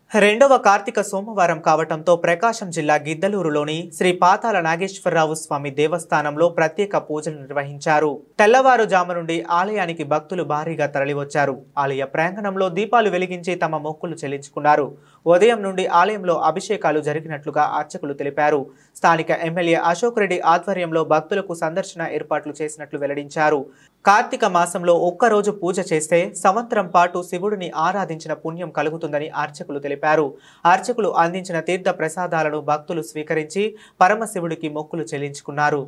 రెండవ కార్తీక సోమవారం కావటంతో ప్రకాశం జిల్లా గిద్దలూరులోని శ్రీ పాతాల నాగేశ్వరరావు స్వామి దేవస్థానంలో ప్రత్యేక పూజలు నిర్వహించారు తెల్లవారుజాము నుండి ఆలయానికి భక్తులు భారీగా తరలివచ్చారు ఆలయ ప్రాంగణంలో దీపాలు వెలిగించి తమ మొక్కులు చెల్లించుకున్నారు ఉదయం నుండి ఆలయంలో అభిషేకాలు జరిగినట్లుగా అర్చకులు తెలిపారు స్థానిక ఎమ్మెల్యే అశోక్ రెడ్డి ఆధ్వర్యంలో భక్తులకు సందర్శన ఏర్పాట్లు చేసినట్లు వెల్లడించారు కార్తీక మాసంలో ఒక్కరోజు పూజ చేస్తే సంవత్సరం పాటు శివుడిని ఆరాధించిన పుణ్యం కలుగుతుందని అర్చకులు తెలిపారు అర్చకులు అందించిన తీర్థ ప్రసాదాలను భక్తులు స్వీకరించి పరమశివుడికి మొక్కులు చెల్లించుకున్నారు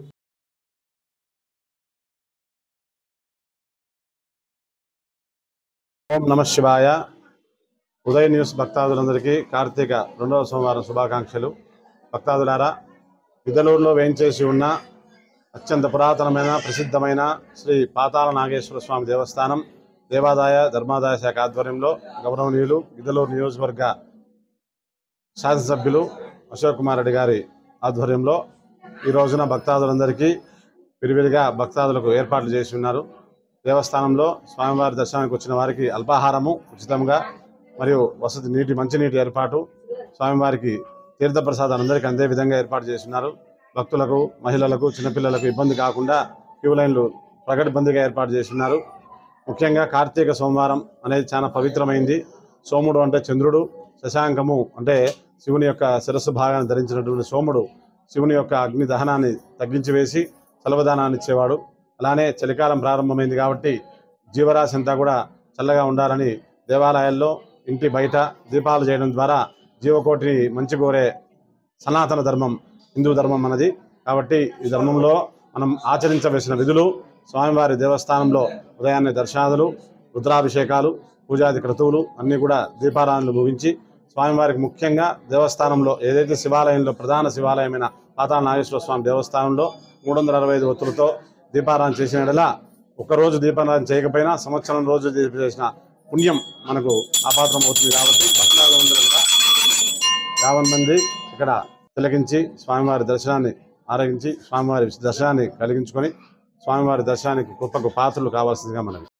ఓం నమ శివాయ ఉదయ న్యూస్ భక్తాదులందరికీ కార్తీక రెండవ సోమవారం శుభాకాంక్షలు భక్తాదులారా విదలూరులో వేయించేసి ఉన్న అత్యంత పురాతనమైన ప్రసిద్ధమైన శ్రీ పాతాళ నాగేశ్వర స్వామి దేవస్థానం దేవాదాయ ధర్మాదాయ శాఖ ఆధ్వర్యంలో గౌరవనీయులు విదలూరు నియోజకవర్గ శాసనసభ్యులు అశోక్ కుమార్ రెడ్డి గారి ఆధ్వర్యంలో ఈ రోజున భక్తాదులందరికీ విరివిరిగా భక్తాదులకు ఏర్పాట్లు చేసి ఉన్నారు దేవస్థానంలో స్వామివారి దర్శనానికి వచ్చిన వారికి అల్పాహారము ఉచితంగా మరియు వసతి నీటి మంచినీటి ఏర్పాటు స్వామివారికి తీర్థప్రసాదాలు అందరికీ అందే విధంగా ఏర్పాటు చేస్తున్నారు భక్తులకు మహిళలకు చిన్నపిల్లలకు ఇబ్బంది కాకుండా క్యూ లైన్లు ప్రకటిబందిగా ఏర్పాటు చేస్తున్నారు ముఖ్యంగా కార్తీక సోమవారం అనేది చాలా పవిత్రమైంది సోముడు అంటే చంద్రుడు శశాంకము అంటే శివుని యొక్క శిరస్సు భాగాన్ని ధరించినటువంటి సోముడు శివుని యొక్క అగ్ని దహనాన్ని తగ్గించి వేసి చలవదానాన్ని ఇచ్చేవాడు అలానే చలికాలం ప్రారంభమైంది కాబట్టి జీవరాశి అంతా కూడా చల్లగా ఉండాలని దేవాలయాల్లో ఇంటి బయట దీపాలు చేయడం ద్వారా జీవకోటిని మంచి కోరే సనాతన ధర్మం హిందూ ధర్మం అన్నది కాబట్టి ఈ ధర్మంలో మనం ఆచరించవలసిన విధులు స్వామివారి దేవస్థానంలో ఉదయాన్నే దర్శనాదులు రుద్రాభిషేకాలు పూజాది క్రతువులు అన్నీ కూడా దీపారాధనలు ముగించి స్వామివారికి ముఖ్యంగా దేవస్థానంలో ఏదైతే శివాలయంలో ప్రధాన శివాలయమైన పాతాళ నాగేశ్వర స్వామి దేవస్థానంలో మూడు వందల అరవై ఐదు ఒత్తులతో దీపారాధన చేసిన యెడల ఒక్కరోజు దీపారాధన చేయకపోయినా సంవత్సరం రోజు దీపం చేసిన పుణ్యం మనకు ఆపాత్రం అవుతుంది కాబట్టి భక్తులందరూ కూడా యావన్ మంది ఇక్కడ తిలకించి స్వామివారి దర్శనాన్ని ఆరగించి స్వామివారి దర్శనాన్ని కలిగించుకొని స్వామివారి దర్శనానికి గొప్పకు పాత్రలు కావాల్సిందిగా మనవి